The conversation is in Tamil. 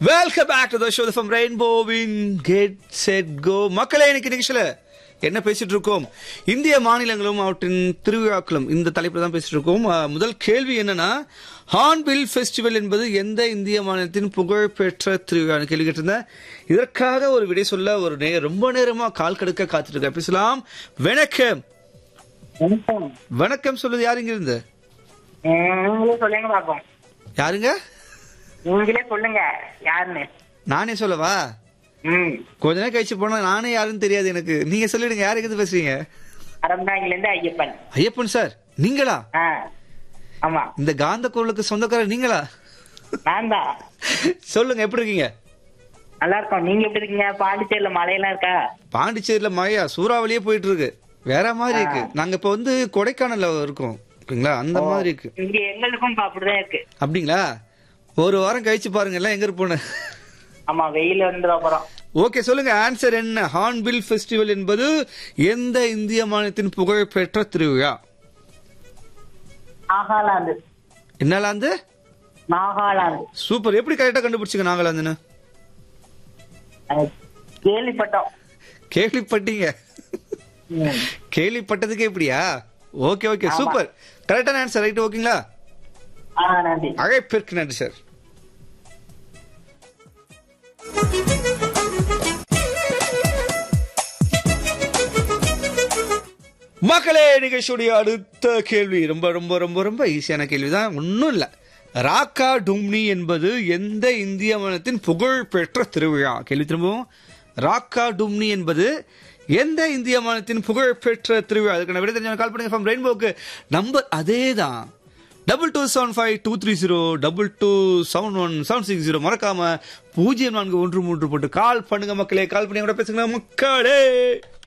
Welcome back to the show from ரெயின்போவின் கெட் செட் கோ மக்களே இன்னைக்கு நிகழ்ச்சியில என்ன பேசிட்டு இருக்கோம் இந்திய மாநிலங்களும் அவற்றின் திருவிழாக்களும் இந்த தலைப்புல தான் பேசிட்டு இருக்கோம் அஹ், முதல் கேள்வி என்னன்னா ஹார்ன்பில் ஃபெஸ்டிவல் என்பது எந்த இந்திய மாநிலத்தின் புகழ்பெற்ற திருவிழா கேள்வி கேட்டிருந்தேன் இதற்காக ஒரு விடை சொல்ல ஒரு நே ரொம்ப நேரமா கால் கடுக்க காத்துட்டு இருக்கேன் பேசலாம் வணக்கம் வணக்கம் வணக்கம் சொல்லுது யார் இங்க இருந்து நீங்களே சொல்லுங்க பாப்போம் யாருங்க நீங்களே சொல்லுங்க யாருன்னு நானே சொல்லவா ம் கொஞ்ச நேரம் கழிச்சு போனா நானே யாருன்னு தெரியாது எனக்கு நீங்க சொல்லிடுங்க யாருக்கு இருந்து பேசுறீங்க அறந்தாங்கில இருந்து ஐயப்பன் ஐயப்பன் சார் நீங்களா ஆ ஆமா இந்த காந்த குரலுக்கு சொந்தக்காரர் நீங்களா நான் தான் சொல்லுங்க எப்படி இருக்கீங்க நல்லா இருக்கோம் நீங்க எப்படி இருக்கீங்க பாண்டிச்சேரியில மழையெல்லாம் இருக்கா பாண்டிச்சேரியில மழையா சூறாவளியே போயிட்டு இருக்கு வேற மாதிரி இருக்கு நாங்க இப்ப வந்து கொடைக்கானல்ல இருக்கோம் ஓகேங்களா அந்த மாதிரி இருக்கு இங்க எங்களுக்கும் இப்ப அப்படிதான் இருக்கு அப்படிங்களா ஒரு வாரம் கழிச்சு பாருங்க எல்லாம் எங்க இருப்போன்னு ஆமா வெயில் வந்துடும் அப்புறம் ஓகே சொல்லுங்க ஆன்சர் என்ன ஹார்ன்பில் ஃபெஸ்டிவல் என்பது எந்த இந்திய மாநிலத்தின் புகழ்பெற்ற திருவிழா நாகாலாந்து என்னலாந்து நாகாலாந்து சூப்பர் எப்படி கரெக்டா கண்டுபிடிச்சிங்க நாகாலாந்துன்னு நாங்க கேள்விப்பட்டோம் கேள்விப்பட்டீங்க ம். கேள்விப்பட்டதுக்கே இப்படியா ஓகே ஓகே சூப்பர் கரெக்டான ஆன்சர் ரைட் ஓகேங்களா ஆ நன்றி அழைப்பிற்கு நன்றி சார் மக்களே நிகழ்ச்சியுடைய அடுத்த கேள்வி ரொம்ப ரொம்ப ரொம்ப ரொம்ப ஈஸியான கேள்விதான் ஒன்றும் இல்லை ராக்கா டும்னி என்பது எந்த இந்திய மாநிலத்தின் புகழ் பெற்ற திருவிழா கேள்வி திரும்பவும் ராக்கா டும்னி என்பது எந்த இந்திய மாநிலத்தின் புகழ் பெற்ற திருவிழா அதுக்கான விட தெரிஞ்சவங்க கால் பண்ணுங்க ஃப்ரம் ரெயின்போக்கு நம்பர் அதே தான் double two seven five two three zero double two seven one seven six zero மறக்காம பூஜ்ஜியம் நான்கு ஒன்று மூன்று போட்டு கால் பண்ணுங்க மக்களே கால் பண்ணி கூட பேசுங்க மக்களே